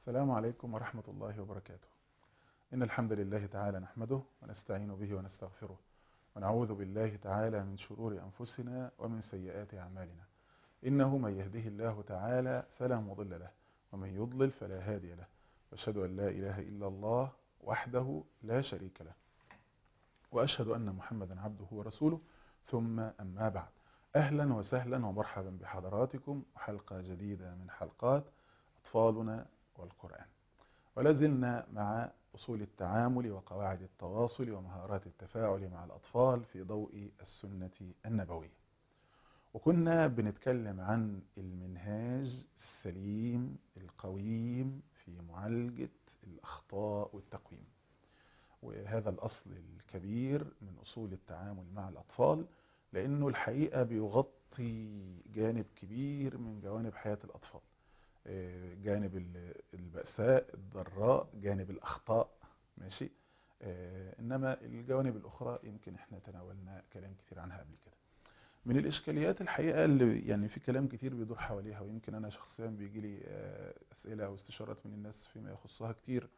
السلام عليكم ورحمة الله وبركاته إن الحمد لله تعالى نحمده ونستعين به ونستغفره ونعوذ بالله تعالى من شرور أنفسنا ومن سيئات أعمالنا إنه من يهده الله تعالى فلا مضل له ومن يضلل فلا هادي له وأشهد أن لا إله إلا الله وحده لا شريك له وأشهد أن محمدا عبده ورسوله ثم أما بعد أهلا وسهلا ومرحبا بحضراتكم وحلقة جديدة من حلقات أطفالنا والقرآن ولازلنا مع أصول التعامل وقواعد التواصل ومهارات التفاعل مع الأطفال في ضوء السنة النبوية وكنا بنتكلم عن المنهاج السليم القويم في معالجة الأخطاء والتقويم وهذا الأصل الكبير من أصول التعامل مع الأطفال لأنه الحقيقة بيغطي جانب كبير من جوانب حياة الأطفال جانب البأساء الضراء جانب الأخطاء ماشي إنما الجوانب الأخرى يمكن إحنا تناولنا كلام كتير عنها قبل كده من الإشكاليات الحقيقة اللي يعني في كلام كتير بيدور حواليها ويمكن أنا شخصيا بيجي لي أسئلة أو استشارات من الناس فيما يخصها كتير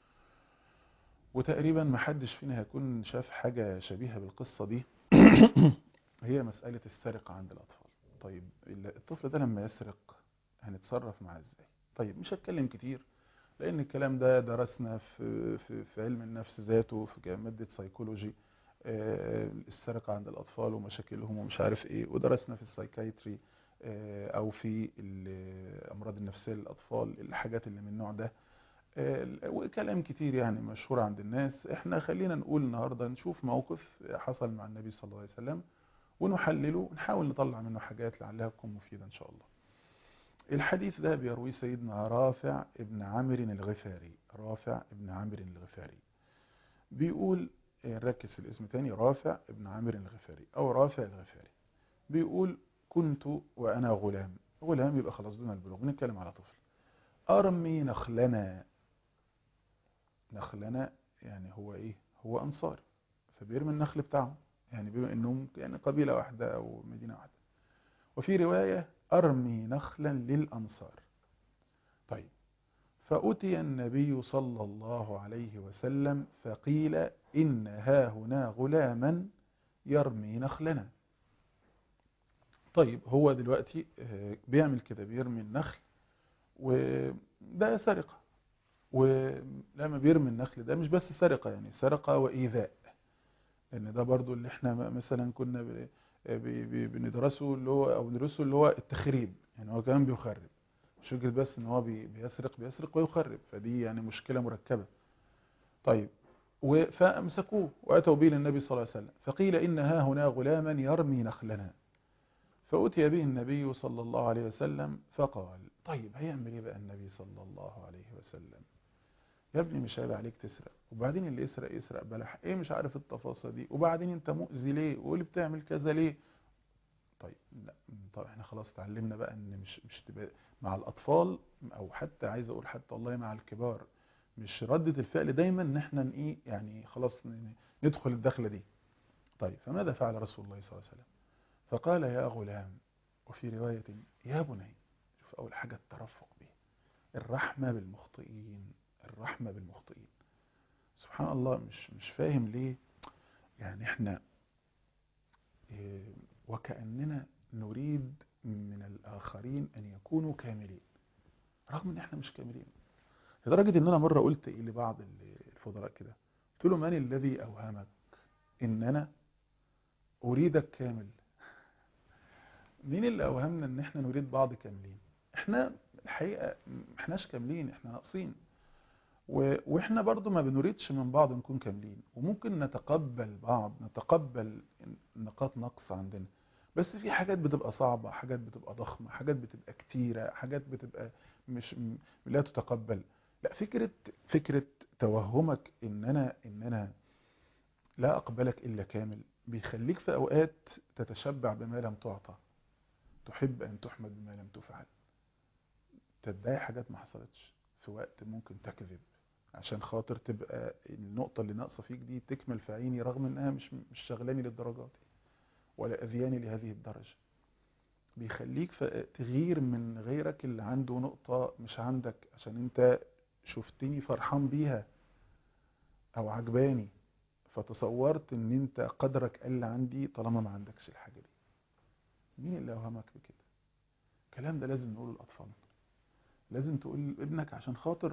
وتقريبا ما حدش فينا هيكون شاف حاجة شبيهة بالقصة دي هي مسألة السرقة عند الأطفال طيب الطفل ده لما يسرق هنتصرف معاه ازاي طيب مش هتكلم كتير لان الكلام ده درسنا في, في, في علم النفس ذاته في مادة سيكولوجي السرقة عند الأطفال ومشاكلهم ومش عارف ايه ودرسنا في السايكايتري او في الأمراض النفسية للأطفال الحاجات اللي من النوع ده وكلام كتير يعني مشهور عند الناس احنا خلينا نقول النهاردة نشوف موقف حصل مع النبي صلى الله عليه وسلم ونحلله ونحاول نطلع منه حاجات لعلها تكون مفيدة ان شاء الله الحديث ده بيرويه سيدنا رافع ابن عامر الغفاري رافع ابن عامر الغفاري بيقول ركز في الاسم تاني رافع ابن عامر الغفاري او رافع الغفاري بيقول كنت وانا غلام غلام يبقى خلاص دون البلوغ بنتكلم على طفل ارمي نخلنا نخلنا يعني هو ايه هو انصاري فبيرمي النخل بتاعه يعني بما انهم يعني قبيله واحده او مدينه واحده وفي روايه أرمي نخلا للأنصار طيب فأتي النبي صلى الله عليه وسلم فقيل إن ها هنا غلاما يرمي نخلنا طيب هو دلوقتي بيعمل كده بيرمي النخل وده سرقة ولما بيرمي النخل ده مش بس سرقة يعني سرقة وإيذاء لأن ده برضو اللي احنا مثلا كنا بندرسه اللي هو او ندرسه اللي هو التخريب يعني هو كمان بيخرب مش فكره بس ان هو بيسرق بيسرق ويخرب فدي يعني مشكله مركبه طيب فامسكوه واتوا به للنبي صلى الله عليه وسلم فقيل ان ها هنا غلاما يرمي نخلنا فأتي به النبي صلى الله عليه وسلم فقال طيب هيعمل ايه بقى النبي صلى الله عليه وسلم يا ابني مش عيب عليك تسرق وبعدين اللي يسرق يسرق بلح ايه مش عارف التفاصيل دي وبعدين انت مؤذي ليه واللي بتعمل كذا ليه طيب لا طب احنا خلاص اتعلمنا بقى ان مش مش تبقى مع الاطفال او حتى عايز اقول حتى والله مع الكبار مش ردة الفعل دايما ان احنا ايه يعني خلاص ندخل الدخلة دي طيب فماذا فعل رسول الله صلى الله عليه وسلم فقال يا غلام وفي رواية يا بني شوف اول حاجة الترفق به الرحمة بالمخطئين الرحمة بالمخطئين سبحان الله مش مش فاهم ليه يعني احنا إيه وكأننا نريد من الآخرين أن يكونوا كاملين رغم ان احنا مش كاملين لدرجة ان انا مرة قلت إيه لبعض الفضلاء كده قلت له من الذي أوهمك ان انا أريدك كامل مين اللي أوهمنا ان احنا نريد بعض كاملين احنا الحقيقة احناش كاملين احنا ناقصين واحنا برضو ما بنريدش من بعض نكون كاملين وممكن نتقبل بعض نتقبل نقاط نقص عندنا بس في حاجات بتبقى صعبة حاجات بتبقى ضخمة حاجات بتبقى كتيرة حاجات بتبقى مش لا تتقبل لا فكرة فكرة توهمك ان انا ان انا لا اقبلك الا كامل بيخليك في اوقات تتشبع بما لم تعطى تحب ان تحمد بما لم تفعل تدعي حاجات ما حصلتش في وقت ممكن تكذب عشان خاطر تبقى النقطة اللي ناقصة فيك دي تكمل في عيني رغم انها مش مش شغلاني للدرجات دي ولا اذياني لهذه الدرجة بيخليك تغير من غيرك اللي عنده نقطة مش عندك عشان انت شفتني فرحان بيها او عجباني فتصورت ان انت قدرك قل عندي طالما ما عندكش الحاجة دي مين اللي اوهمك بكده الكلام ده لازم نقوله للاطفال لازم تقول لابنك عشان خاطر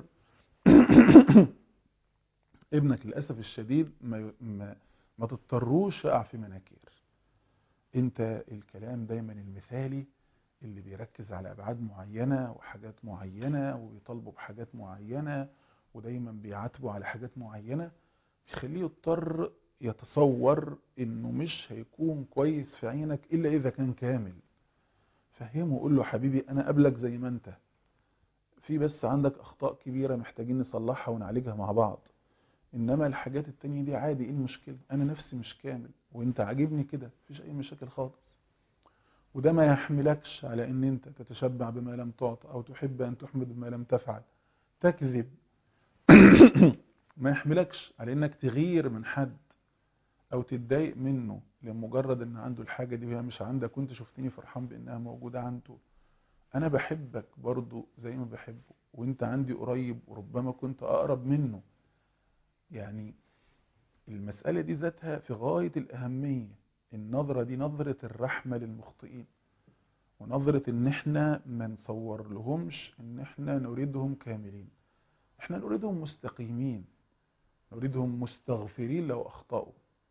ابنك للاسف الشديد ما ما, ما تضطروش يقع في مناكير انت الكلام دايما المثالي اللي بيركز على ابعاد معينة وحاجات معينة ويطالبوا بحاجات معينة ودايما بيعاتبوا على حاجات معينة بيخليه يضطر يتصور انه مش هيكون كويس في عينك الا اذا كان كامل فهمه وقول له حبيبي انا قبلك زي ما انت في بس عندك اخطاء كبيرة محتاجين نصلحها ونعالجها مع بعض انما الحاجات التانية دي عادي ايه المشكلة انا نفسي مش كامل وانت عاجبني كده مفيش اي مشاكل خالص وده ما يحملكش على ان انت تتشبع بما لم تعط او تحب ان تحمد بما لم تفعل تكذب ما يحملكش على انك تغير من حد او تتضايق منه لمجرد ان عنده الحاجة دي وهي مش عندك وانت شفتني فرحان بانها موجودة عنده انا بحبك برضو زي ما بحبه وانت عندي قريب وربما كنت اقرب منه يعني المسألة دي ذاتها في غاية الأهمية النظرة دي نظرة الرحمة للمخطئين ونظرة ان احنا ما نصور لهمش ان احنا نريدهم كاملين احنا نريدهم مستقيمين نريدهم مستغفرين لو اخطأوا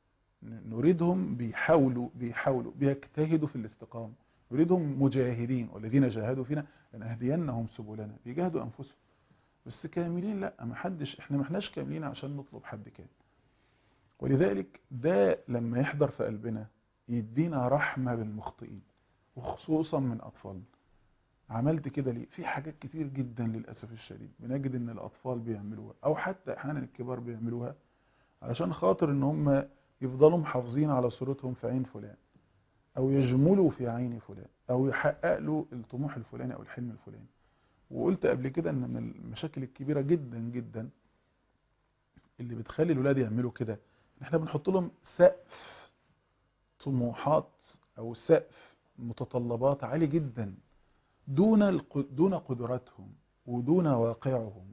نريدهم بيحاولوا بيحاولوا بيجتهدوا في الاستقامة نريدهم مجاهدين والذين جاهدوا فينا لنهدينهم سبلنا بيجاهدوا انفسهم بس كاملين لا ما حدش احنا ما احناش كاملين عشان نطلب حد كامل ولذلك ده لما يحضر في قلبنا يدينا رحمة بالمخطئين وخصوصا من أطفالنا عملت كده ليه في حاجات كتير جدا للأسف الشديد بنجد ان الأطفال بيعملوها أو حتى أحيانا الكبار بيعملوها علشان خاطر ان هم يفضلوا محافظين على صورتهم في عين فلان أو يجملوا في عين فلان أو يحقق له الطموح الفلاني أو الحلم الفلاني وقلت قبل كده ان من المشاكل الكبيرة جدا جدا اللي بتخلي الولاد يعملوا كده احنا بنحط لهم سقف طموحات او سقف متطلبات عالي جدا دون دون قدراتهم ودون واقعهم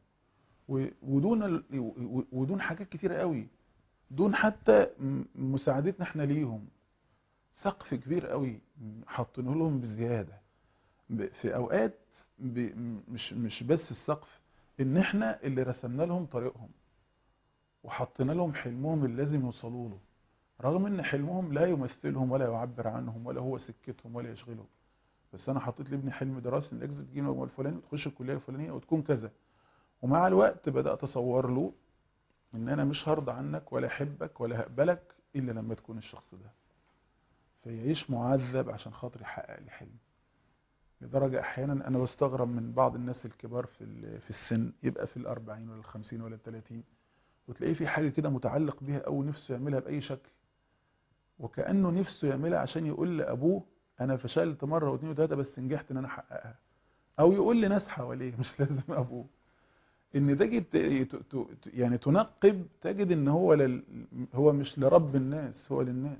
ودون ودون حاجات كتيرة قوي دون حتى مساعدتنا احنا ليهم سقف كبير قوي حاطينه لهم بزيادة في اوقات مش مش بس السقف ان احنا اللي رسمنا لهم طريقهم وحطينا لهم حلمهم اللي لازم يوصلوا له رغم ان حلمهم لا يمثلهم ولا يعبر عنهم ولا هو سكتهم ولا يشغلهم بس انا حطيت لابني حلم دراسي انك تجيب المجموع الفلاني وتخش الكليه الفلانيه وتكون كذا ومع الوقت بدات اصور له ان انا مش هرضى عنك ولا احبك ولا هقبلك الا لما تكون الشخص ده فيعيش معذب عشان خاطر يحقق لي حلم لدرجة احيانا انا بستغرب من بعض الناس الكبار في في السن يبقى في الاربعين ولا الخمسين ولا التلاتين وتلاقيه في حاجة كده متعلق بيها او نفسه يعملها باي شكل وكأنه نفسه يعملها عشان يقول لابوه انا فشلت مرة واثنين وثلاثة بس نجحت ان انا احققها او يقول لناس حواليه مش لازم ابوه ان تجد يعني تنقب تجد ان هو لل هو مش لرب الناس هو للناس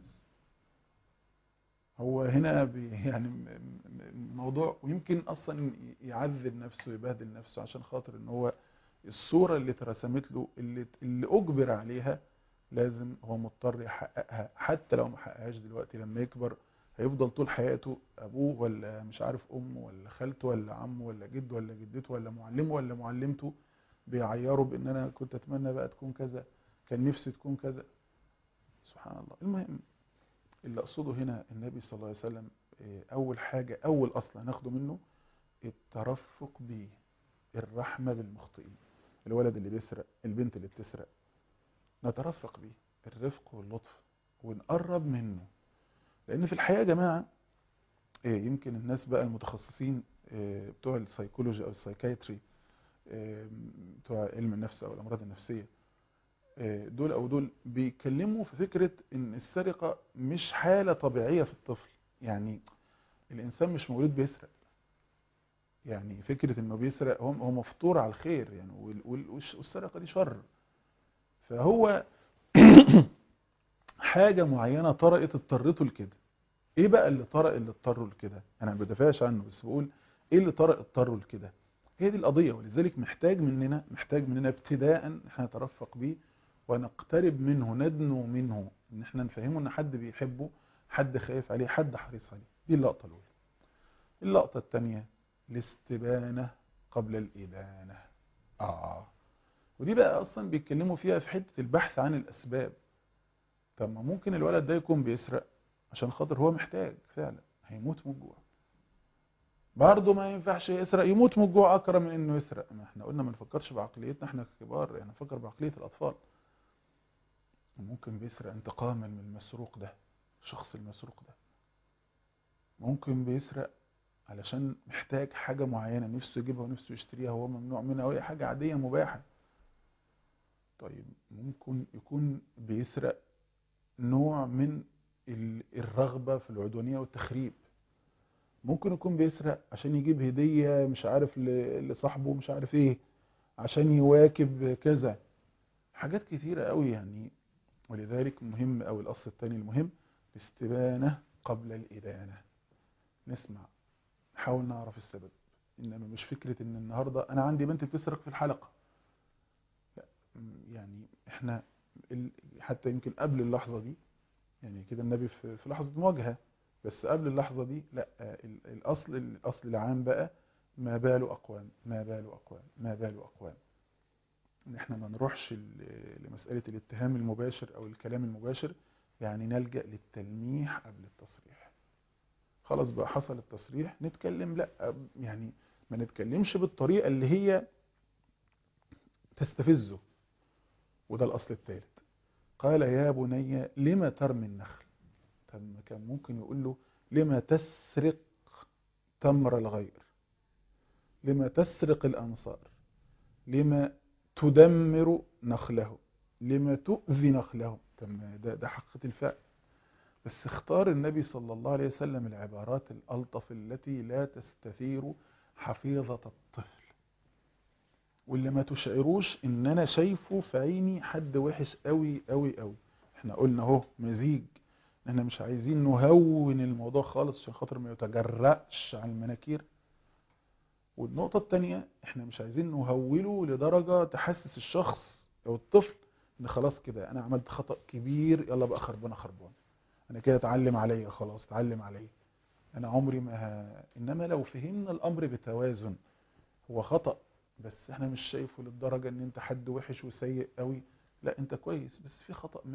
هو هنا يعني موضوع ويمكن اصلا يعذب نفسه ويبهدل نفسه عشان خاطر ان هو الصورة اللي اترسمت له اللي, اللي اجبر عليها لازم هو مضطر يحققها حتى لو ما حققهاش دلوقتي لما يكبر هيفضل طول حياته ابوه ولا مش عارف امه ولا خالته ولا عمه ولا جده ولا جدته ولا معلمه ولا معلمته بيعيروا بان انا كنت اتمنى بقى تكون كذا كان نفسي تكون كذا سبحان الله المهم اللي اقصده هنا النبي صلى الله عليه وسلم اول حاجة اول اصل هناخده منه الترفق بيه الرحمة بالمخطئين الولد اللي بيسرق البنت اللي بتسرق نترفق بيه الرفق واللطف ونقرب منه لان في الحقيقة يا جماعة يمكن الناس بقى المتخصصين بتوع السيكولوجي او السايكايتري بتوع علم النفس او الامراض النفسية دول او دول بيتكلموا في فكرة ان السرقة مش حالة طبيعية في الطفل يعني الانسان مش مولود بيسرق يعني فكرة انه بيسرق هو مفطور على الخير يعني والسرقة دي شر فهو حاجة معينة طرقت اضطرته لكده ايه بقى اللي طرق اللي اضطره لكده انا ما بدافعش عنه بس بقول ايه اللي طرق اضطره لكده هي دي القضية ولذلك محتاج مننا محتاج مننا ابتداء احنا نترفق بيه ونقترب منه ندنو منه ان احنا نفهمه ان حد بيحبه حد خايف عليه حد حريص عليه دي اللقطة الأولى اللقطة الثانية الاستبانة قبل الإبانة آه ودي بقى أصلا بيتكلموا فيها في حتة البحث عن الأسباب طب ما ممكن الولد ده يكون بيسرق عشان خاطر هو محتاج فعلا هيموت من الجوع برضه ما ينفعش يسرق يموت من الجوع أكرم من إنه يسرق ما احنا قلنا ما نفكرش بعقليتنا احنا ككبار يعني نفكر بعقلية الأطفال ممكن بيسرق انتقاما من المسروق ده الشخص المسروق ده ممكن بيسرق علشان محتاج حاجة معينة نفسه يجيبها ونفسه يشتريها هو ممنوع منها وهي حاجة عادية مباحة طيب ممكن يكون بيسرق نوع من الرغبة في العدوانية والتخريب ممكن يكون بيسرق عشان يجيب هدية مش عارف لصاحبه مش عارف ايه عشان يواكب كذا حاجات كتيرة قوي يعني ولذلك مهم او الاصل الثاني المهم الاستبانة قبل الإدانة نسمع نحاول نعرف السبب إنما مش فكرة إن النهاردة أنا عندي بنت بتسرق في الحلقة لا يعني إحنا حتى يمكن قبل اللحظة دي يعني كده النبي في لحظة مواجهة بس قبل اللحظة دي لا الأصل الأصل العام بقى ما بال أقوام ما بال أقوام ما بال أقوام إن إحنا ما نروحش لمسألة الاتهام المباشر أو الكلام المباشر يعني نلجأ للتلميح قبل التصريح خلاص بقى حصل التصريح نتكلم لا يعني ما نتكلمش بالطريقة اللي هي تستفزه وده الأصل الثالث قال يا بني لما ترمي النخل طب كان ممكن يقول له لما تسرق تمر الغير لما تسرق الأنصار لما تدمر نخله لما تؤذي نخله ده, ده حقيقة الفعل بس اختار النبي صلى الله عليه وسلم العبارات الألطف التي لا تستثير حفيظة الطفل واللي ما تشعروش ان انا شايفه في عيني حد وحش قوي قوي قوي احنا قلنا اهو مزيج احنا مش عايزين نهون الموضوع خالص عشان خاطر ما يتجرأش على المناكير والنقطة التانية احنا مش عايزين نهوله لدرجة تحسس الشخص او الطفل ان خلاص كده انا عملت خطأ كبير يلا بقى خربانه خربان انا كده اتعلم عليا خلاص اتعلم عليا انا عمري ما ه... انما لو فهمنا الامر بتوازن هو خطأ بس احنا مش شايفه للدرجة ان انت حد وحش وسيء قوي لا انت كويس بس في خطأ ما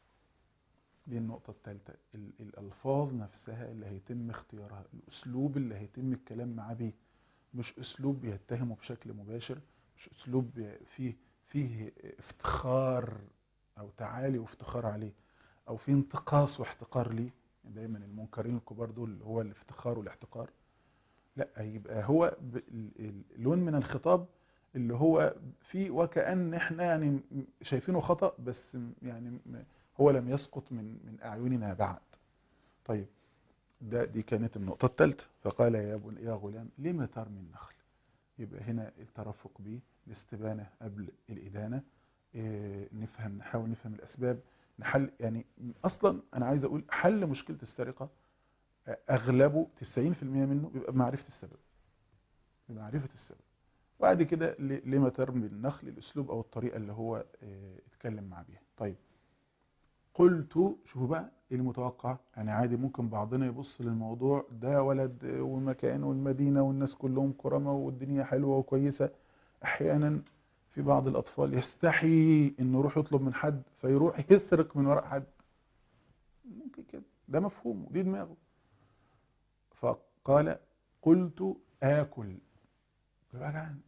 دي النقطة الثالثة الالفاظ نفسها اللي هيتم اختيارها الاسلوب اللي هيتم الكلام معاه بيه مش اسلوب بيتهمه بشكل مباشر مش اسلوب فيه فيه افتخار او تعالي وافتخار عليه او فيه انتقاص واحتقار ليه دايما المنكرين الكبار دول هو الافتخار والاحتقار لا يبقى هو لون من الخطاب اللي هو فيه وكأن احنا يعني شايفينه خطأ بس يعني هو لم يسقط من من اعيننا بعد طيب ده دي كانت النقطة الثالثة فقال يا بن يا غلام لما ترمي النخل يبقى هنا الترفق به الاستبانة قبل الإدانة إيه نفهم نحاول نفهم الأسباب نحل يعني أصلا أنا عايز أقول حل مشكلة السرقة أغلبه 90% منه بيبقى بمعرفة السبب بمعرفة السبب وبعد كده لما ترمي النخل الأسلوب أو الطريقة اللي هو إيه اتكلم مع بيها طيب قلت شوفوا بقى ايه المتوقع يعني عادي ممكن بعضنا يبص للموضوع ده ولد والمكان والمدينة والناس كلهم كرمة والدنيا حلوة وكويسة احيانا في بعض الاطفال يستحي انه يروح يطلب من حد فيروح يسرق من وراء حد ممكن كده ده مفهوم دي دماغه فقال قلت آكل يبقى جعان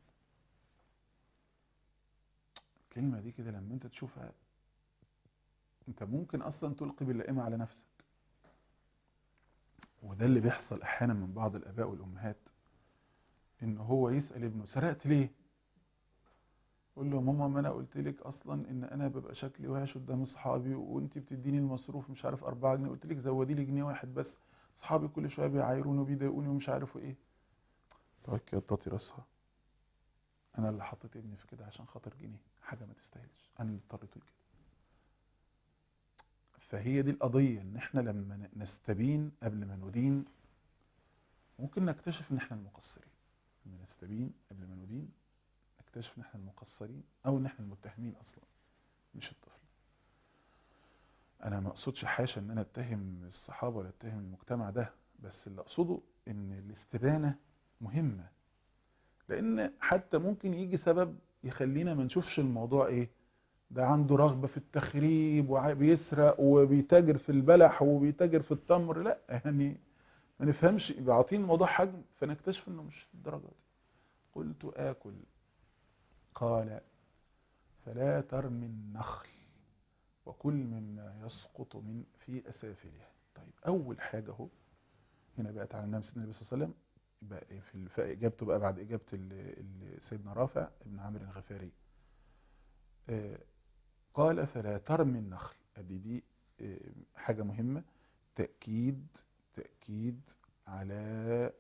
الكلمة دي كده لما انت تشوفها انت ممكن اصلا تلقي باللائمة على نفسك وده اللي بيحصل احيانا من بعض الاباء والامهات ان هو يسأل ابنه سرقت ليه يقول له ماما ما انا قلت لك اصلا ان انا ببقى شكلي وحش قدام اصحابي وانت بتديني المصروف مش عارف 4 جنيه قلت لك زودي لي جنيه واحد بس اصحابي كل شويه بيعايروني وبيضايقوني ومش عارفوا ايه طيب كده تطي راسها انا اللي حطيت ابني في كده عشان خاطر جنيه حاجه ما تستاهلش انا اللي اضطريته لكده فهي دي القضية ان احنا لما نستبين قبل ما ندين ممكن نكتشف ان احنا المقصرين لما نستبين قبل ما ندين نكتشف ان احنا المقصرين او ان احنا المتهمين اصلا مش الطفل انا ما اقصدش حاشا ان انا اتهم الصحابه ولا اتهم المجتمع ده بس اللي اقصده ان الاستبانه مهمه لان حتى ممكن يجي سبب يخلينا ما نشوفش الموضوع ايه ده عنده رغبة في التخريب وبيسرق وبيتاجر في البلح وبيتاجر في التمر لا يعني ما نفهمش يبقى عاطين الموضوع حجم فنكتشف انه مش الدرجة دي قلت آكل قال فلا ترمي النخل وكل مما يسقط من في أسافلها طيب أول حاجة هو هنا بقى تعلمنا سيدنا النبي صلى الله عليه وسلم بقى في إجابته بقى بعد إجابة سيدنا رافع ابن عمرو الغفاري قال فلا ترمي النخل ادي دي حاجة مهمة تأكيد تأكيد على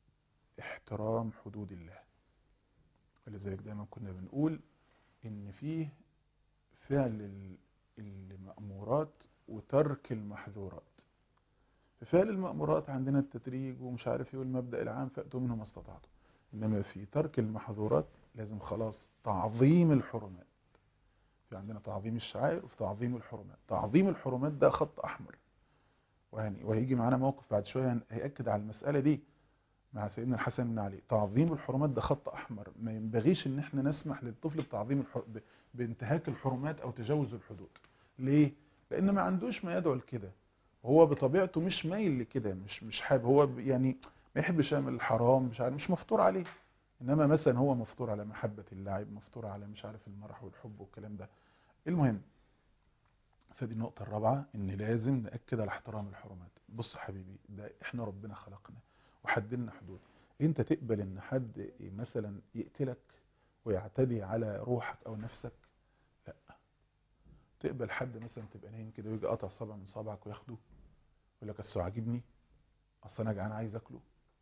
احترام حدود الله ولذلك دايما كنا بنقول ان فيه فعل المأمورات وترك المحظورات في فعل المأمورات عندنا التدريج ومش عارف ايه والمبدأ العام فأتوا منه ما استطعتم انما في ترك المحظورات لازم خلاص تعظيم الحرمات في عندنا تعظيم الشعائر وفي تعظيم الحرمات تعظيم الحرمات ده خط احمر ويعني وهيجي معانا موقف بعد شويه هياكد على المساله دي مع سيدنا الحسن بن علي تعظيم الحرمات ده خط احمر ما ينبغيش ان احنا نسمح للطفل بتعظيم الحر... ب... بانتهاك الحرمات او تجاوز الحدود ليه لان ما عندوش ما يدعو لكده هو بطبيعته مش مايل لكده مش مش حابب هو يعني ما يحبش يعمل الحرام مش عارف مش مفطور عليه انما مثلا هو مفطور على محبة اللعب مفطور على مش عارف المرح والحب والكلام ده المهم فدي النقطة الرابعة ان لازم نأكد على احترام الحرمات بص حبيبي ده احنا ربنا خلقنا وحددنا حدود انت تقبل ان حد مثلا يقتلك ويعتدي على روحك او نفسك لا تقبل حد مثلا تبقى نايم كده ويجي قاطع صبع من صابعك وياخده يقول لك اصل عاجبني اصل انا جعان عايز اكله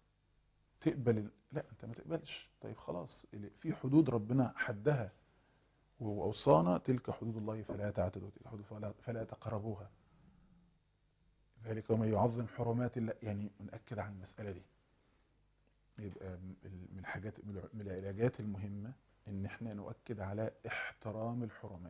تقبل لا انت ما تقبلش طيب خلاص في حدود ربنا حدها واوصانا تلك حدود الله فلا تعتدوا تلك حدود فلا, فلا تقربوها ذلك ومن يعظم حرمات الله يعني نأكد على المسألة دي يبقى من الحاجات من العلاجات المهمة ان احنا نؤكد على احترام الحرمات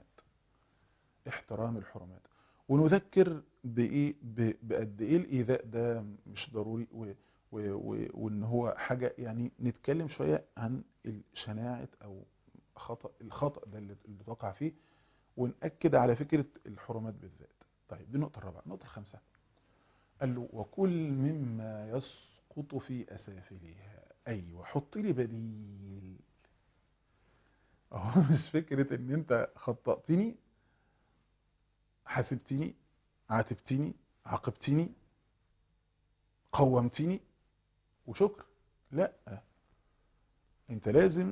احترام الحرمات ونذكر بايه بقد ايه الايذاء ده مش ضروري و وان هو حاجة يعني نتكلم شوية عن شناعة او خطأ الخطأ ده اللي تقع فيه ونأكد على فكرة الحرمات بالذات طيب دي النقطة الرابعة النقطة الخامسة قال له وكل مما يسقط في أسافلها أيوة حط لي بديل اهو مش فكرة ان انت خطأتني حاسبتني عاتبتني عاقبتني قومتني وشكر لا انت لازم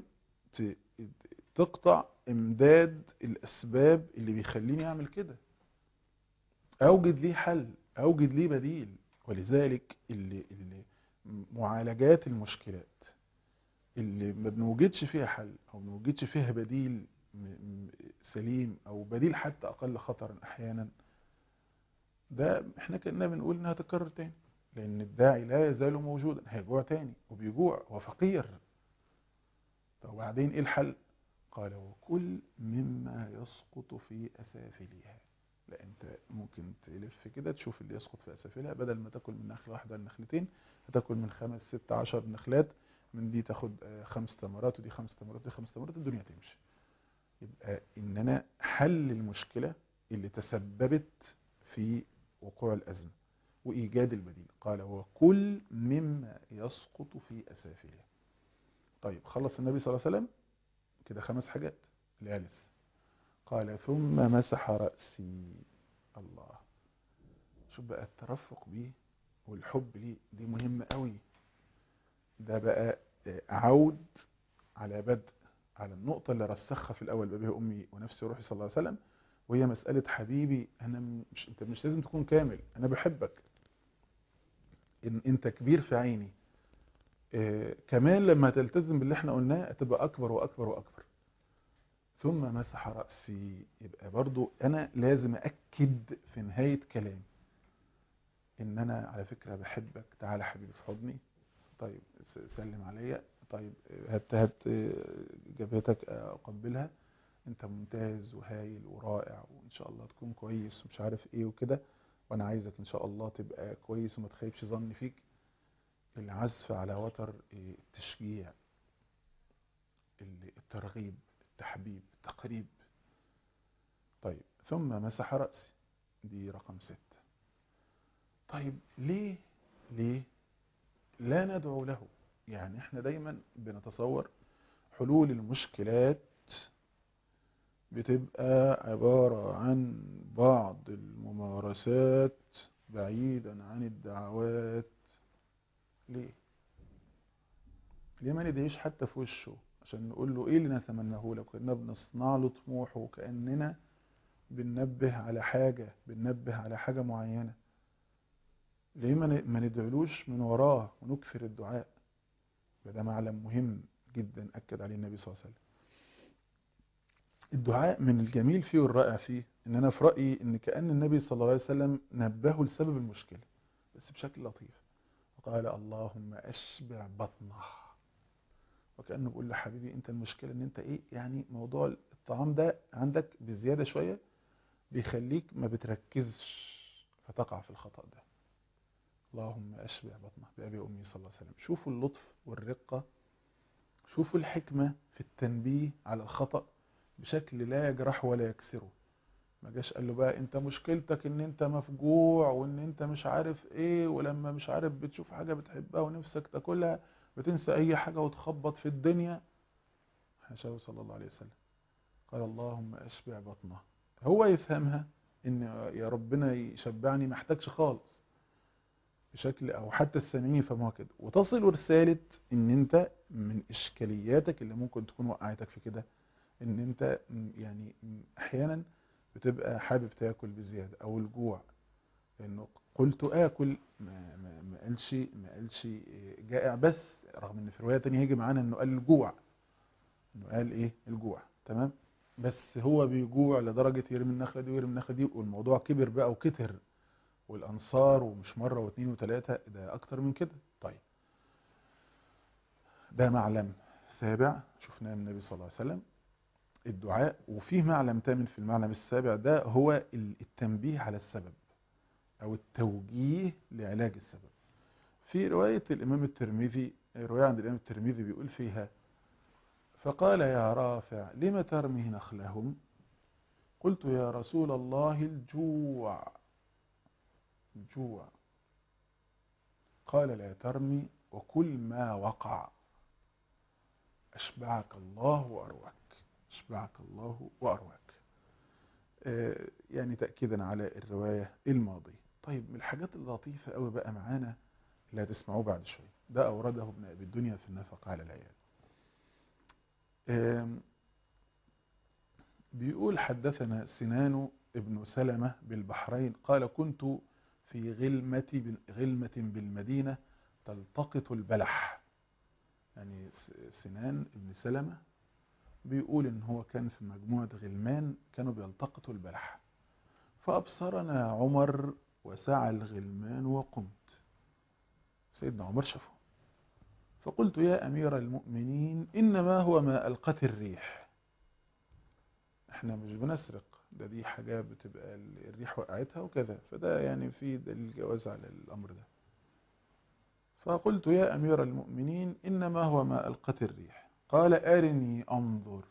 تقطع امداد الاسباب اللي بيخليني اعمل كده اوجد ليه حل اوجد ليه بديل ولذلك اللي, اللي معالجات المشكلات اللي ما بنوجدش فيها حل او ما بنوجدش فيها بديل سليم او بديل حتى اقل خطرا احيانا ده احنا كنا بنقول انها تكرر تاني لان الداعي لا يزال موجودا هيجوع تاني وبيجوع وفقير طب وبعدين ايه الحل قال وكل مما يسقط في اسافلها لا انت ممكن تلف كده تشوف اللي يسقط في اسافلها بدل ما تاكل من نخله واحده لنخلتين هتاكل من خمس ست عشر نخلات من دي تاخد خمس تمرات ودي خمس تمرات ودي خمس تمرات الدنيا تمشي يبقى ان انا حل المشكله اللي تسببت في وقوع الازمه وايجاد البديل قال وكل مما يسقط في اسافلها طيب خلص النبي صلى الله عليه وسلم كده خمس حاجات لالس قال ثم مسح رأسي الله شوف بقى الترفق بيه والحب ليه دي مهمة قوي ده بقى عود على بدء على النقطة اللي رسخها في الأول بها أمي ونفسي وروحي صلى الله عليه وسلم وهي مسألة حبيبي أنا مش أنت مش لازم تكون كامل أنا بحبك إن أنت كبير في عيني إيه كمان لما تلتزم باللي احنا قلناه تبقى أكبر وأكبر وأكبر ثم مسح رأسي يبقى برضو أنا لازم أكد في نهاية كلامي إن أنا على فكرة بحبك تعالى حبيبي في حضني طيب سلم عليا طيب هات هات جبهتك اقبلها انت ممتاز وهايل ورائع وان شاء الله تكون كويس ومش عارف ايه وكده وانا عايزك ان شاء الله تبقى كويس وما تخيبش ظني فيك العزف على وتر التشجيع الترغيب التحبيب التقريب طيب ثم مسح رأسي دي رقم ستة طيب ليه ليه لا ندعو له يعني احنا دايما بنتصور حلول المشكلات بتبقى عبارة عن بعض الممارسات بعيدا عن الدعوات ليه ليه ما ندعيش حتى في وشه عشان نقول له ايه اللي نتمناه له كأننا بنصنع له طموحه وكأننا بننبه على حاجة بننبه على حاجة معينة ليه ما ندعلوش من وراه ونكثر الدعاء ده معلم مهم جدا أكد عليه النبي صلى الله عليه وسلم الدعاء من الجميل فيه والرائع فيه ان انا في رأيي ان كأن النبي صلى الله عليه وسلم نبهه لسبب المشكلة بس بشكل لطيف وقال اللهم اشبع بطنه وكأنه بيقول له حبيبي انت المشكلة ان انت ايه يعني موضوع الطعام ده عندك بزيادة شوية بيخليك ما بتركزش فتقع في الخطأ ده اللهم اشبع بطنه بأبي وأمي صلى الله عليه وسلم شوفوا اللطف والرقة شوفوا الحكمة في التنبيه على الخطأ بشكل لا يجرح ولا يكسره ما جاش قال له بقى انت مشكلتك ان انت مفجوع وان انت مش عارف ايه ولما مش عارف بتشوف حاجة بتحبها ونفسك تاكلها بتنسى اي حاجة وتخبط في الدنيا حاشاه صلى الله عليه وسلم قال اللهم اشبع بطنه هو يفهمها ان يا ربنا يشبعني ما احتاجش خالص بشكل او حتى السامعين يفهموها كده وتصل رسالة ان انت من اشكالياتك اللي ممكن تكون وقعتك في كده ان انت يعني احيانا بتبقى حابب تاكل بزيادة او الجوع لانه قلت اكل ما, ما, ما قالش ما قالش جائع بس رغم ان في رواية تانية هيجي معانا انه قال الجوع انه قال ايه الجوع تمام بس هو بيجوع لدرجة يرمي النخلة دي ويرمي النخلة دي والموضوع كبر بقى وكتر والانصار ومش مرة واثنين وثلاثة ده اكتر من كده طيب ده معلم سابع شفناه من النبي صلى الله عليه وسلم الدعاء وفيه معلم تامن في المعلم السابع ده هو التنبيه على السبب او التوجيه لعلاج السبب في رواية الامام الترمذي رواية عند الامام الترمذي بيقول فيها فقال يا رافع لم ترمي نخلهم قلت يا رسول الله الجوع الجوع قال لا ترمي وكل ما وقع أشبعك الله وأرواك أشبعك الله وأرواك آه يعني تأكيدا على الرواية الماضية طيب من الحاجات اللطيفة قوي بقى معانا اللي هتسمعوه بعد شوية ده أورده ابن أبي الدنيا في النفق على العيال آه بيقول حدثنا سنان ابن سلمة بالبحرين قال كنت في غلمة غلمة بالمدينة تلتقط البلح يعني سنان ابن سلمة بيقول ان هو كان في مجموعة غلمان كانوا بيلتقطوا البلح فأبصرنا عمر وسعى الغلمان وقمت سيدنا عمر شافه فقلت يا أمير المؤمنين إنما هو ما ألقت الريح احنا مش بنسرق ده دي حاجة بتبقى الريح وقعتها وكذا فده يعني في دليل جواز على الأمر ده فقلت يا أمير المؤمنين إنما هو ما ألقت الريح قال أرني أنظر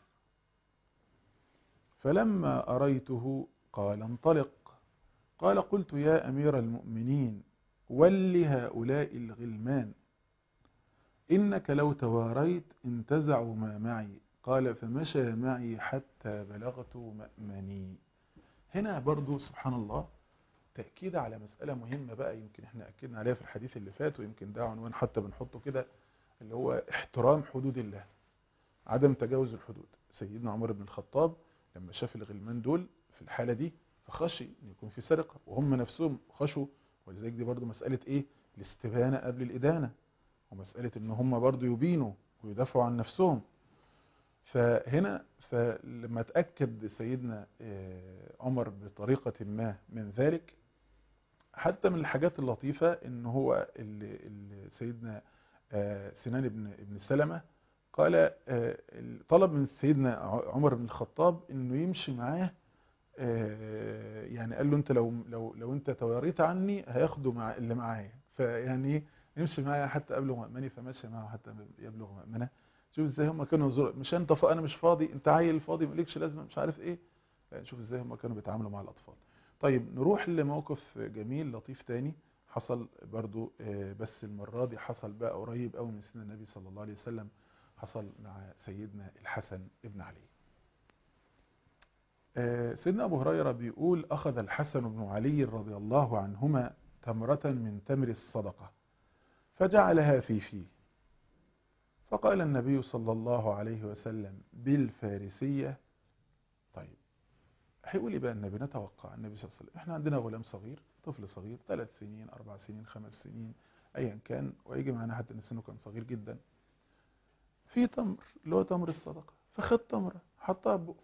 فلما أريته قال انطلق قال قلت يا أمير المؤمنين ول هؤلاء الغلمان إنك لو تواريت انتزعوا ما معي قال فمشى معي حتى بلغت مأمني هنا برضو سبحان الله تأكيد على مسألة مهمة بقى يمكن احنا أكدنا عليها في الحديث اللي فات ويمكن ده عنوان حتى بنحطه كده اللي هو احترام حدود الله عدم تجاوز الحدود سيدنا عمر بن الخطاب لما شاف الغلمان دول في الحالة دي فخشي ان يكون في سرقة وهم نفسهم خشوا ولذلك دي برضو مسألة ايه الاستبانة قبل الإدانة ومسألة ان هم برضو يبينوا ويدافعوا عن نفسهم فهنا فلما تأكد سيدنا عمر بطريقة ما من ذلك حتى من الحاجات اللطيفة ان هو اللي اللي سيدنا سنان بن ابن سلمة قال طلب من سيدنا عمر بن الخطاب انه يمشي معاه يعني قال له انت لو لو لو انت تواريت عني هياخده مع اللي معايا فيعني يمشي معايا حتى ابلغ مأمني فمشي معه حتى يبلغ مأمنه شوف ازاي هم كانوا زر... مش انت ف... انا مش فاضي انت عيل فاضي مالكش لازمه مش عارف ايه يعني شوف ازاي هم كانوا بيتعاملوا مع الاطفال طيب نروح لموقف جميل لطيف تاني حصل برضو بس المرة دي حصل بقى قريب قوي من سن النبي صلى الله عليه وسلم حصل مع سيدنا الحسن ابن علي سيدنا أبو هريرة بيقول أخذ الحسن بن علي رضي الله عنهما تمرة من تمر الصدقة فجعلها في فيه فقال النبي صلى الله عليه وسلم بالفارسية طيب هيقول لي بقى النبي نتوقع النبي صلى الله عليه وسلم احنا عندنا غلام صغير طفل صغير ثلاث سنين اربع سنين خمس سنين ايا كان ويجي معنا حتى ان سنه كان صغير جدا في تمر اللي هو تمر الصدقه فخد تمره حطها بقه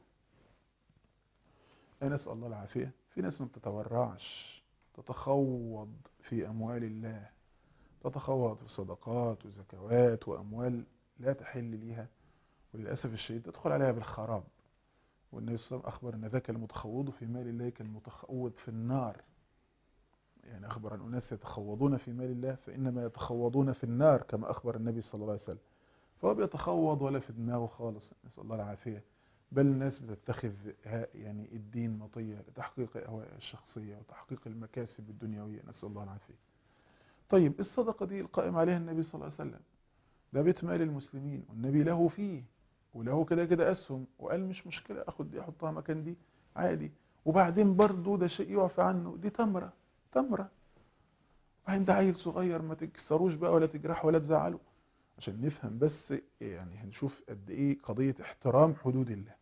نسال الله العافيه في ناس ما بتتورعش تتخوض في اموال الله تتخوض في صدقات وزكوات واموال لا تحل ليها وللاسف الشديد تدخل عليها بالخراب والنبي صلى الله عليه وسلم أخبر أن ذاك المتخوض في مال الله كالمتخوض في النار يعني أخبر أن أناس يتخوضون في مال الله فإنما يتخوضون في النار كما أخبر النبي صلى الله عليه وسلم فهو بيتخوض ولا في دماغه خالص نسأل الله العافية بل الناس بتتخذ يعني الدين مطية لتحقيق أهواء الشخصية وتحقيق المكاسب الدنيوية نسأل الله العافية طيب الصدقة دي القائم عليها النبي صلى الله عليه وسلم ده بيت مال المسلمين والنبي له فيه وله كده كده اسهم وقال مش مشكلة اخد دي احطها مكان دي عادي وبعدين برضو ده شيء يعفى عنه دي تمرة تمرة وبعدين ده عيل صغير ما تكسروش بقى ولا تجرحه ولا تزعله عشان نفهم بس يعني هنشوف قد ايه قضية احترام حدود الله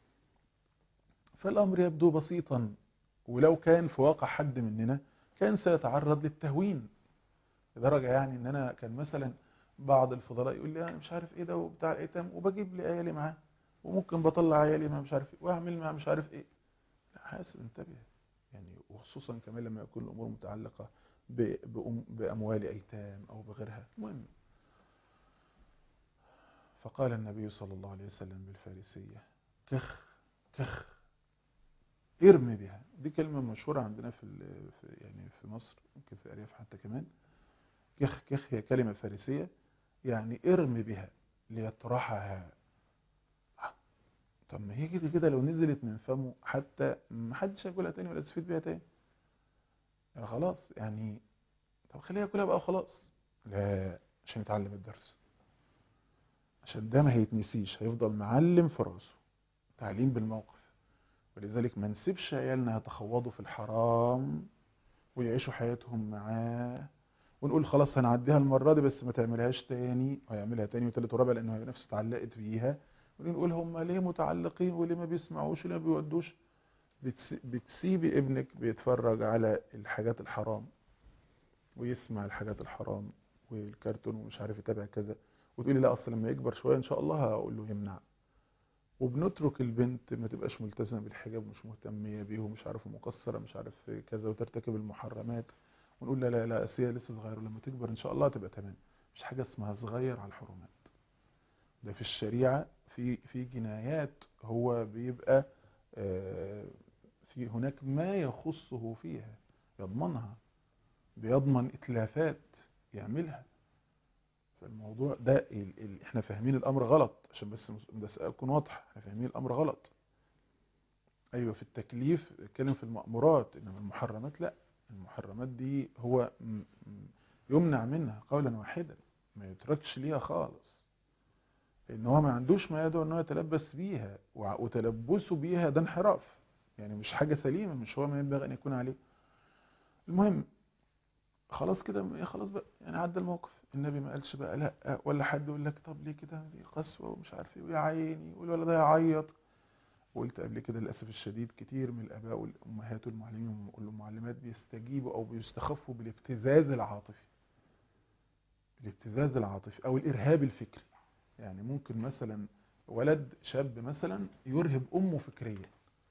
فالامر يبدو بسيطا ولو كان في واقع حد مننا كان سيتعرض للتهوين لدرجة يعني ان انا كان مثلا بعض الفضلاء يقول لي انا مش عارف ايه ده وبتاع الايتام وبجيب لي عيالي معاه وممكن بطلع عيالي مع مش عارف ايه واعمل مع مش عارف ايه لا حاسب انتبه يعني وخصوصا كمان لما يكون الامور متعلقه باموال ايتام او بغيرها المهم فقال النبي صلى الله عليه وسلم بالفارسيه كخ كخ ارمي بها دي كلمه مشهوره عندنا في يعني في مصر يمكن في ارياف حتى كمان كخ كخ هي كلمه فارسيه يعني ارمي بها ليطرحها طب ما هي كده كده لو نزلت من فمه حتى ما حدش هياكلها تاني ولا يستفيد بيها تاني يعني خلاص يعني طب خليها ياكلها بقى وخلاص لا عشان يتعلم الدرس عشان ده ما هيتنسيش هيفضل معلم في راسه تعليم بالموقف ولذلك ما نسيبش عيالنا يتخوضوا في الحرام ويعيشوا حياتهم معاه ونقول خلاص هنعديها المرة دي بس ما تعملهاش تاني ويعملها تاني وتالت ورابع لانه هي نفسه اتعلقت بيها ونقول هم ليه متعلقين وليه ما بيسمعوش وليه ما بيودوش بتسيبي ابنك بيتفرج على الحاجات الحرام ويسمع الحاجات الحرام والكرتون ومش عارف يتابع كذا وتقولي لا اصل لما يكبر شويه ان شاء الله هقول له يمنع وبنترك البنت ما تبقاش ملتزمه بالحجاب مش مهتميه بيه ومش عارف مقصره مش عارف كذا وترتكب المحرمات ونقول لا لا لا اسيه لسه صغير ولما تكبر ان شاء الله تبقى تمام مش حاجه اسمها صغير على الحرمات ده في الشريعه في في جنايات هو بيبقى في هناك ما يخصه فيها يضمنها بيضمن اتلافات يعملها فالموضوع ده ال ال احنا فاهمين الامر غلط عشان بس بس اكون واضح احنا فاهمين الامر غلط ايوه في التكليف اتكلم في المأمورات انما المحرمات لا المحرمات دي هو يمنع منها قولا واحدا ما يتركش ليها خالص لان هو ما عندوش ما يدعو ان هو يتلبس بيها وتلبسه بيها ده انحراف يعني مش حاجه سليمه مش هو ما ينبغي ان يكون عليه المهم خلاص كده خلاص بقى يعني عدى الموقف النبي ما قالش بقى لا ولا حد يقول لك طب ليه كده دي قسوه ومش عارف ايه ويا عيني والولد ده يعيط وقلت قبل كده للاسف الشديد كتير من الاباء والامهات والمعلمين والمعلمات بيستجيبوا او بيستخفوا بالابتزاز العاطفي الابتزاز العاطفي او الارهاب الفكري يعني ممكن مثلا ولد شاب مثلا يرهب امه فكريا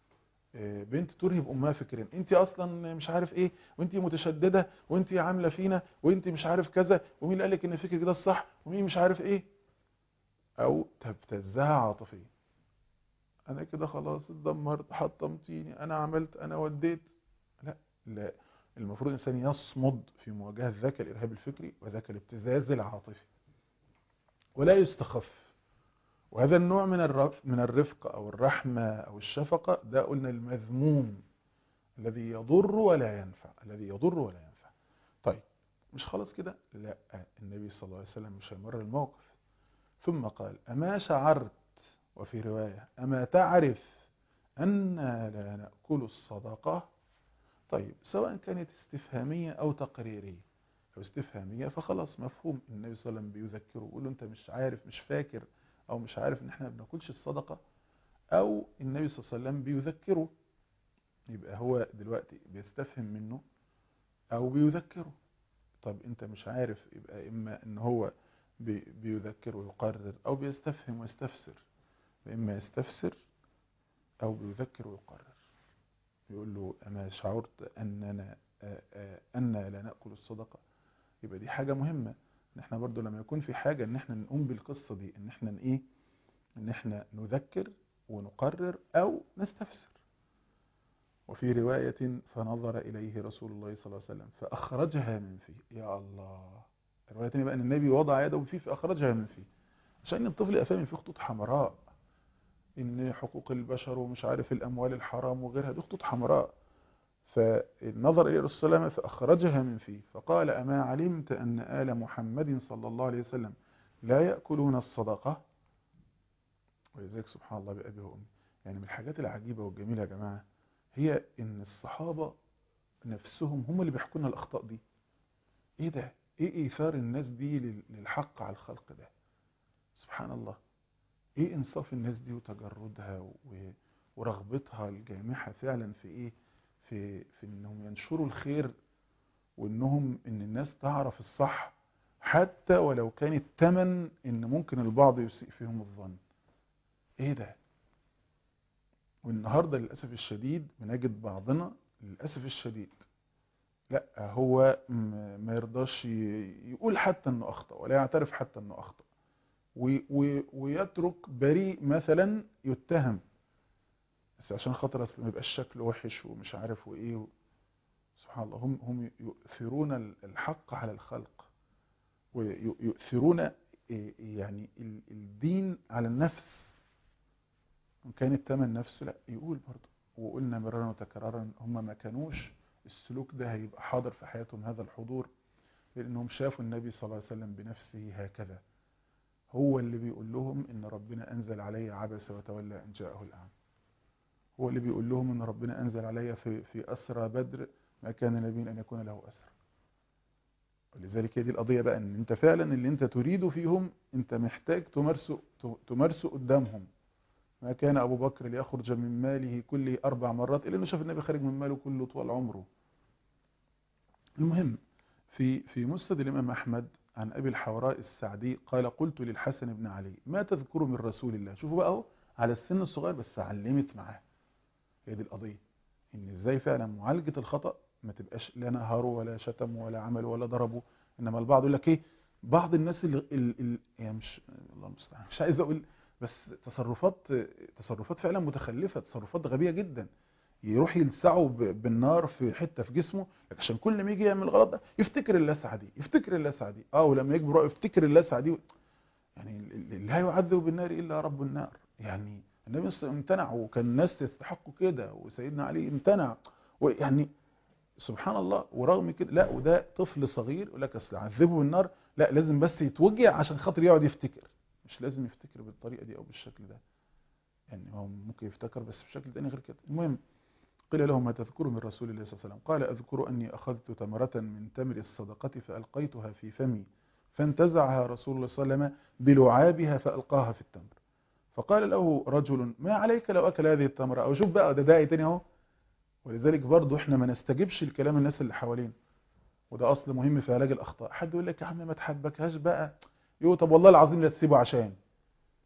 بنت ترهب امها فكريا انت اصلا مش عارف ايه وانت متشدده وانت عامله فينا وانت مش عارف كذا ومين اللي قال لك ان فكرك ده الصح ومين مش عارف ايه او تبتزها عاطفيا انا كده خلاص اتدمرت حطمتيني انا عملت انا وديت لا لا المفروض الانسان يصمد في مواجهه ذاك الارهاب الفكري وذاك الابتزاز العاطفي ولا يستخف وهذا النوع من الرفق من الرفق او الرحمه او الشفقه ده قلنا المذموم الذي يضر ولا ينفع الذي يضر ولا ينفع طيب مش خلاص كده لا النبي صلى الله عليه وسلم مش هيمرر الموقف ثم قال اما شعرت وفي روايه اما تعرف ان لا ناكل الصدقه طيب سواء كانت استفهاميه او تقريريه لو استفهاميه فخلاص مفهوم النبي صلى الله عليه وسلم بيذكره يقول له انت مش عارف مش فاكر او مش عارف ان احنا ما بناكلش الصدقه او النبي صلى الله عليه وسلم بيذكره يبقى هو دلوقتي بيستفهم منه او بيذكره طب انت مش عارف يبقى اما ان هو بيذكر ويقرر او بيستفهم ويستفسر اما يستفسر او بيذكر ويقرر يقول له اما شعرت اننا ان لا ناكل الصدقه يبقى دي حاجه مهمه ان احنا برضو لما يكون في حاجة ان احنا نقوم بالقصة دي ان احنا ايه ان احنا نذكر ونقرر او نستفسر وفي رواية فنظر اليه رسول الله صلى الله عليه وسلم فاخرجها من فيه يا الله الرواية تانية بقى ان النبي وضع يده فيه فاخرجها من فيه عشان الطفل يبقى فاهم فيه خطوط حمراء ان حقوق البشر ومش عارف الاموال الحرام وغيرها دي خطوط حمراء فنظر إلى الرسول صلى الله عليه وسلم فأخرجها من فيه فقال أما علمت أن آل محمد صلى الله عليه وسلم لا يأكلون الصدقة ولذلك سبحان الله بأبي وأمي يعني من الحاجات العجيبة والجميلة يا جماعة هي إن الصحابة نفسهم هم اللي بيحكوا لنا الأخطاء دي إيه ده؟ إيه إيثار الناس دي للحق على الخلق ده؟ سبحان الله إيه إنصاف الناس دي وتجردها ورغبتها الجامحة فعلا في إيه؟ في في انهم ينشروا الخير وانهم ان الناس تعرف الصح حتى ولو كان الثمن ان ممكن البعض يسيء فيهم الظن ايه ده والنهارده للاسف الشديد بنجد بعضنا للاسف الشديد لا هو ما يرضاش يقول حتى انه اخطا ولا يعترف حتى انه اخطا ويترك بريء مثلا يتهم بس عشان خاطر اصل ما يبقاش شكله وحش ومش عارف وايه و... سبحان الله هم هم يؤثرون الحق على الخلق ويؤثرون يعني الدين على النفس ان كان الثمن نفسه لا يقول برضه وقلنا مرارا وتكرارا هم ما كانوش السلوك ده هيبقى حاضر في حياتهم هذا الحضور لانهم شافوا النبي صلى الله عليه وسلم بنفسه هكذا هو اللي بيقول لهم ان ربنا انزل علي عبس وتولى ان جاءه الاعمى هو اللي بيقول لهم ان ربنا انزل علي في في اسرى بدر ما كان نبي ان يكون له اسرى ولذلك هي دي القضيه بقى ان انت فعلا اللي انت تريده فيهم انت محتاج تمارسه تمارسه قدامهم ما كان ابو بكر ليخرج من ماله كله اربع مرات الا انه شاف النبي خارج من ماله كله طوال عمره المهم في في مسند الامام احمد عن ابي الحوراء السعدي قال قلت للحسن بن علي ما تذكر من رسول الله شوفوا بقى اهو على السن الصغير بس علمت معاه هي دي القضية ان ازاي فعلا معالجة الخطأ ما تبقاش لا نهاروا ولا شتموا ولا عملوا ولا ضربوا انما البعض يقول لك ايه بعض الناس اللي ال ال يعني مش الله المستعان مش عايز اقول بس تصرفات تصرفات فعلا متخلفة تصرفات غبية جدا يروح يلسعه بالنار في حتة في جسمه عشان كل ما يجي يعمل غلط ده يفتكر اللسعة دي يفتكر اللسعة دي اه ولما يكبر يفتكر اللسعة دي يعني لا يعذب بالنار الا رب النار يعني النبي صلى الله عليه وسلم امتنع وكان الناس يستحقوا كده وسيدنا علي امتنع ويعني سبحان الله ورغم كده لا وده طفل صغير يقول لك اصل عذبه بالنار لا لازم بس يتوجع عشان خاطر يقعد يفتكر مش لازم يفتكر بالطريقه دي او بالشكل ده يعني هو ممكن يفتكر بس بشكل تاني غير كده المهم قيل له ما تذكر من رسول الله صلى الله عليه وسلم قال اذكر اني اخذت تمره من تمر الصدقه فالقيتها في فمي فانتزعها رسول الله صلى الله عليه وسلم بلعابها فالقاها في التمر فقال له رجل ما عليك لو أكل هذه التمرة أو شوف بقى ده داعي تاني اهو ولذلك برضو احنا ما نستجبش لكلام الناس اللي حوالينا وده أصل مهم في علاج الأخطاء حد يقول لك يا عم ما تحبكهاش بقى يقول طب والله العظيم لا تسيبه عشان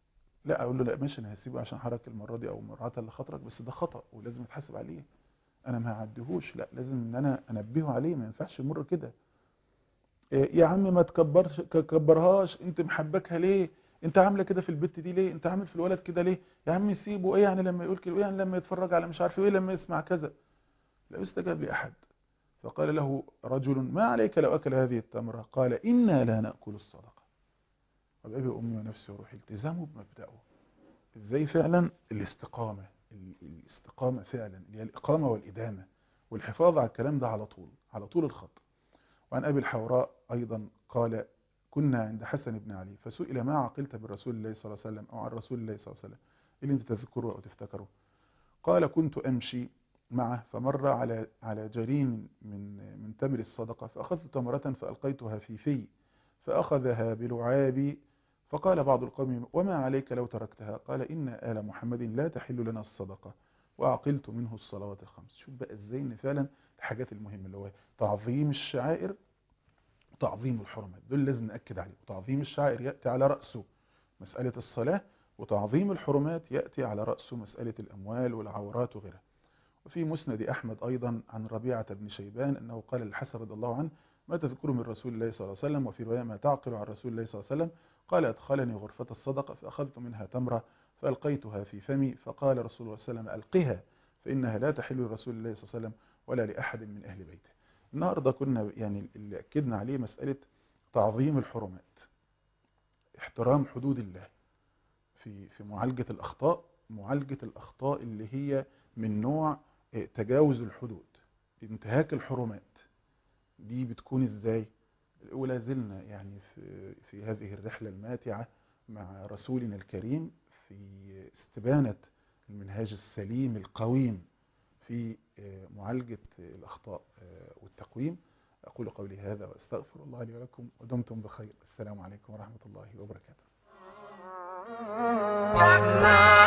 لا اقول له لا ماشي انا هسيبه عشان حرك المره دي او مراعاه لخاطرك بس ده خطا ولازم يتحاسب عليه انا ما هعديهوش لا لازم ان انا انبهه عليه ما ينفعش يمر كده إيه يا عم ما تكبرش تكبرهاش انت محبكها ليه انت عامله كده في البت دي ليه انت عامل في الولد كده ليه يا عم سيبه ايه يعني لما يقول كده ايه يعني لما يتفرج على مش عارف ايه لما يسمع كذا لا يستجاب لاحد فقال له رجل ما عليك لو اكل هذه التمره قال انا لا ناكل الصدقه وبأبي وأمي ونفسي وروحي التزامه بمبدأه ازاي فعلا الاستقامة الاستقامة فعلا اللي هي الإقامة والإدامة والحفاظ على الكلام ده على طول على طول الخط وعن أبي الحوراء أيضا قال كنا عند حسن بن علي فسئل ما عقلت بالرسول الله صلى الله عليه وسلم أو عن رسول الله صلى الله عليه وسلم اللي انت تذكره أو تفتكره قال كنت أمشي معه فمر على على جرين من من تمر الصدقة فأخذت تمرة فألقيتها في في فأخذها بلعابي فقال بعض القوم وما عليك لو تركتها قال إن آل محمد لا تحل لنا الصدقة وعقلت منه الصلوات الخمس شوف بقى ازاي ان فعلا الحاجات المهمة اللي هو تعظيم الشعائر وتعظيم الحرمات دول لازم نأكد عليه وتعظيم الشعائر يأتي على رأسه مسألة الصلاة وتعظيم الحرمات يأتي على رأسه مسألة الأموال والعورات وغيرها وفي مسند أحمد أيضا عن ربيعة بن شيبان أنه قال للحسن رضي الله عنه ما تذكر من رسول الله صلى الله عليه وسلم وفي رواية ما تعقل عن رسول الله صلى الله عليه وسلم قال أدخلني غرفة الصدقة فأخذت منها تمرة فألقيتها في فمي فقال رسول الله صلى الله عليه وسلم ألقها فإنها لا تحل لرسول الله صلى الله عليه وسلم ولا لأحد من أهل بيته النهاردة كنا يعني اللي أكدنا عليه مسألة تعظيم الحرمات احترام حدود الله في في معالجة الأخطاء معالجة الأخطاء اللي هي من نوع تجاوز الحدود انتهاك الحرمات دي بتكون ازاي ولا زلنا يعني في, في هذه الرحلة الماتعة مع رسولنا الكريم في استبانة المنهاج السليم القويم في معالجة الأخطاء والتقويم أقول قولي هذا وأستغفر الله لي ولكم ودمتم بخير السلام عليكم ورحمة الله وبركاته